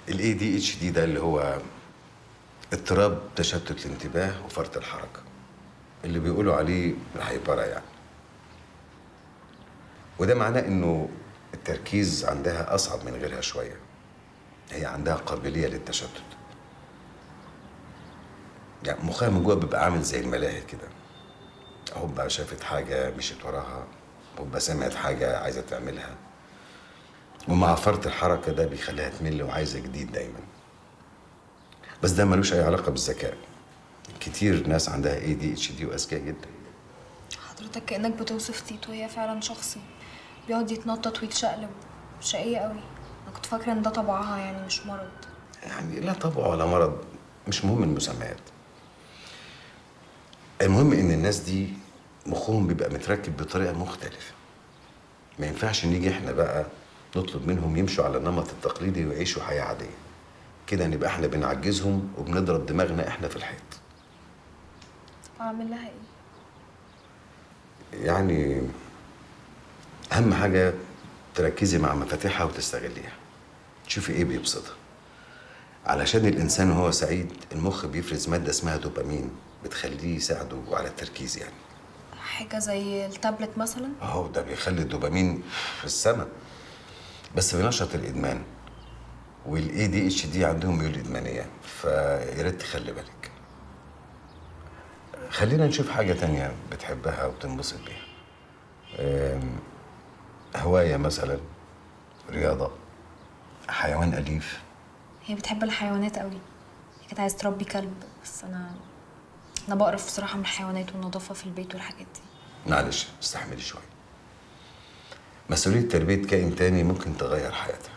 الاي دي اتش دي ده اللي هو اضطراب تشتت الانتباه وفرط الحركه اللي بيقولوا عليه الهيبره يعني وده معناه انه التركيز عندها اصعب من غيرها شويه هي عندها قابليه للتشتت يعني مخها من جوه بيبقى عامل زي الملاهي كده هوبا شافت حاجه مشيت وراها هوبا سمعت حاجه عايزه تعملها ومع فرط الحركه ده بيخليها تمل وعايزه جديد دايما بس ده ملوش اي علاقه بالذكاء كتير ناس عندها اي دي اتش دي واذكياء جدا حضرتك كأنك بتوصف تيتو هي فعلا شخصي بيقعد يتنطط ويتشقلب شقية قوي انا كنت فاكرة ان ده طبعها يعني مش مرض يعني لا طبع ولا مرض مش مهم المسميات المهم ان الناس دي مخهم بيبقى متركب بطريقه مختلفه ما ينفعش نيجي احنا بقى نطلب منهم يمشوا على النمط التقليدي ويعيشوا حياه عاديه كده نبقى احنا بنعجزهم وبنضرب دماغنا احنا في الحيط طب اعمل لها ايه يعني اهم حاجه تركزي مع مفاتيحها وتستغليها تشوفي ايه بيبسطها علشان الانسان وهو سعيد المخ بيفرز ماده اسمها دوبامين بتخليه يساعده على التركيز يعني حاجة زي التابلت مثلا اهو ده بيخلي الدوبامين في السماء بس بينشط الادمان والاي دي اتش دي عندهم ميول ادمانيه فيا ريت تخلي بالك خلينا نشوف حاجه تانية بتحبها وتنبسط بيها أم، هوايه مثلا رياضه حيوان اليف هي بتحب الحيوانات قوي هي كانت عايزة تربي كلب بس انا انا بقرف بصراحة من الحيوانات والنظافة في البيت والحاجات دي معلش استحملي شويه مسؤوليه تربيه كائن تاني ممكن تغير حياتها